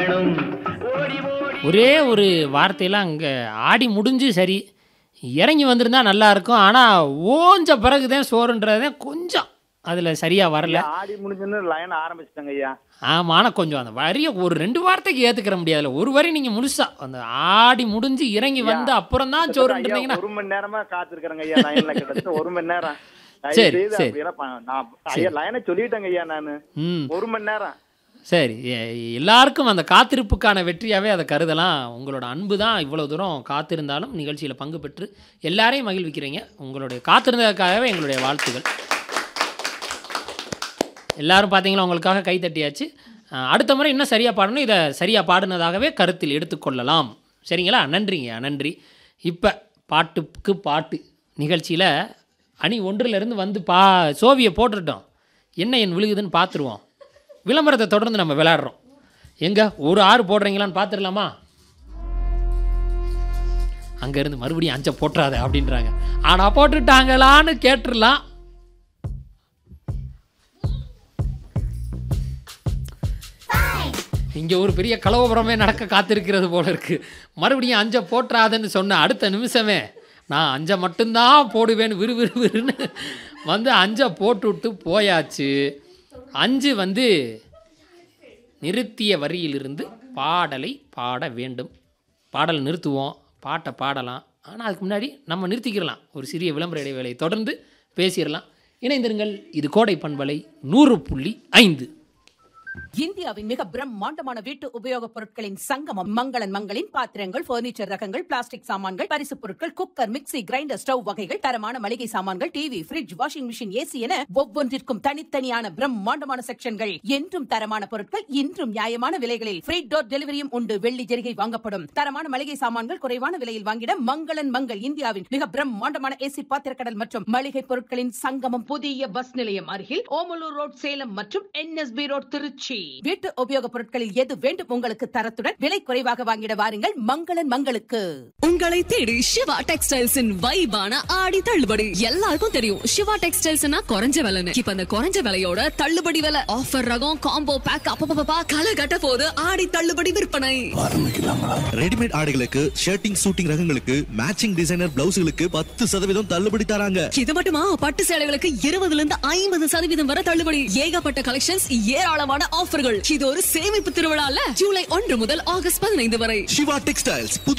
வேணும் ஓடி ஓடி ஒரே ஒரு வார்த்தையெல்லாம் அங்கே ஆடி முடிஞ்சு சரி இறங்கி வந்திருந்தா நல்லா இருக்கும் ஆனால் ஓஞ்ச பிறகு தான் சோறுன்றதே கொஞ்சம் அதில் சரியாக வரல ஆடி முடிஞ்சுன்னு லைன் ஆரம்பிச்சிட்டாங்க ஐயா ஆமாம் ஆனால் கொஞ்சம் அந்த வரியை ஒரு ரெண்டு வார்த்தைக்கு ஏற்றுக்கிற முடியாதுல்ல ஒரு வரி நீங்கள் முழுசா அந்த ஆடி முடிஞ்சு இறங்கி வந்து அப்புறம் தான் ஐயா, சோறுன்றீங்கன்னா ஒரு மணி நேரமா காத்திருக்கிறேங்க ஐயா லைன்ல கிட்டத்தட்ட ஒரு மணி நேரம் தயவு சரி, செய்து சரி. அப்படியெல்லாம் ப- நான் ஐயா லைனை சொல்லிட்டேங்க ஐயா நானு ம் ஒரு மணி நேரம் சரி எ- எல்லாருக்கும் அந்த காத்திருப்புக்கான வெற்றியாகவே அதை கருதலாம் உங்களோட அன்பு தான் இவ்வளோ தூரம் காத்திருந்தாலும் நிகழ்ச்சியில் பங்கு பெற்று எல்லாரையும் மகிழ்விக்கிறீங்க உங்களுடைய காத்திருந்ததுக்காகவே எங்களுடைய வாழ்த்துக்கள் எல்லாரும் பார்த்தீங்களா உங்களுக்காக கை தட்டியாச்சு அஹ், அடுத்த முறை இன்னும் சரியாக பாடணும் இதை சரியாக பாடினதாகவே கருத்தில் எடுத்துக்கொள்ளலாம் சரிங்களா நன்றிங்க நன்றி இப்போ பாட்டுக்கு பாட்டு நிகழ்ச்சியில் அணி ஒன்றிலிருந்து வந்து பா சோவியை போட்டுட்டோம் என்ன என் விழுகுதுன்னு பார்த்துருவோம் விளம்பரத்தை தொடர்ந்து நம்ம விளையாடுறோம் எங்க ஒரு ஆறு போடுறீங்களான்னு பார்த்துடலாமா அங்கேருந்து மறுபடியும் அஞ்சை போட்டுறாத அப்படின்றாங்க ஆனால் போட்டுட்டாங்களான்னு கேட்டுடலாம் இங்கே ஒரு பெரிய கலவரமே நடக்க காத்திருக்கிறது போல இருக்கு மறுபடியும் அஞ்சை போட்டுறாதுன்னு சொன்ன அடுத்த நிமிஷமே நான் அஞ்சை மட்டும்தான் போடுவேன்னு விறு விறு விறுன்னு வந்து அஞ்சை போட்டுவிட்டு போயாச்சு அஞ்சு வந்து நிறுத்திய வரியிலிருந்து பாடலை பாட வேண்டும் பாடல் நிறுத்துவோம் பாட்டை பாடலாம் ஆனால் அதுக்கு முன்னாடி நம்ம நிறுத்திக்கிறலாம் ஒரு சிறிய விளம்பர இடைவேளையை தொடர்ந்து பேசிடலாம் இணைந்திருங்கள் இது கோடை பண்பலை நூறு புள்ளி ஐந்து இந்தியாவின் மிக பிரம்மாண்டமான வீட்டு உபயோகப் பொருட்களின் சங்கமம் மங்களன் மங்களின் பாத்திரங்கள் பர்னிச்சர் ரகங்கள் பிளாஸ்டிக் சாமான்கள் பரிசுப் பொருட்கள் குக்கர் மிக்ஸி கிரைண்டர் ஸ்டவ் வகைகள் தரமான மளிகை சாமான்கள் TV fridge washing machine AC என ஒவ்வொன்றிற்கும் தனித்தனியான பிரம்மாண்டமான செக்ஷன்கள் என்றும் தரமான பொருட்கள் இன்றும் நியாயமான விலைகளில் ஃப்ரீ டோர் டெலிவரியும் உண்டு வெள்ளி ஜெரிகை வாங்கப்படும் தரமான மளிகை சாமான்கள் குறைவான விலையில் வாங்கிட மங்களன் மங்கள் இந்தியாவின் மிக பிரம்மாண்டமான ஏசி பாத்திரக்கடல் மற்றும் மளிகை பொருட்களின் சங்கமம் புதிய பஸ் நிலையம் அருகில் ஓமலூர் ரோட் சேலம் மற்றும் என்எஸ்பி ரோட் திருச்சி வீட்டு உபயோகப் பொருட்களில் எது வேண்டும் உங்களுக்கு தரத்துடன் விலை குறைவாக வாங்கிட வாருங்கள் மங்களன் மங்களுக்கு உங்களை தேடி சிவா டெக்ஸ்டைல்ஸின் வைபான ஆடி தள்ளுபடி எல்லாருக்கும் தெரியும் சிவா டெக்ஸ்டைல்ஸ்னா குறைஞ்ச விலைன்னு இப்ப அந்த குறைஞ்ச விலையோட தள்ளுபடி விலை ஆஃபர் ரகம் காம்போ பேக் அப்பப்பா கலை கட்ட போது ஆடி தள்ளுபடி விற்பனை ரெடிமேட் ஆடைகளுக்கு ஷர்ட்டிங் சூட்டிங் ரகங்களுக்கு மேட்சிங் டிசைனர் பிளவுஸ்களுக்கு பத்து சதவீதம் தள்ளுபடி தராங்க இது மட்டுமா பட்டு சேலைகளுக்கு இருபதுல இருந்து ஐம்பது சதவீதம் வரை தள்ளுபடி ஏகப்பட்ட கலெக்ஷன்ஸ் ஏராளமான ஆஃபர்கள் இது ஒரு சேமிப்பு திருவிழால ஜூலை ஒன்று முதல் ஆகஸ்ட் பதினைந்து வரை சிவா டெக்ஸ்டைல்ஸ் புதிய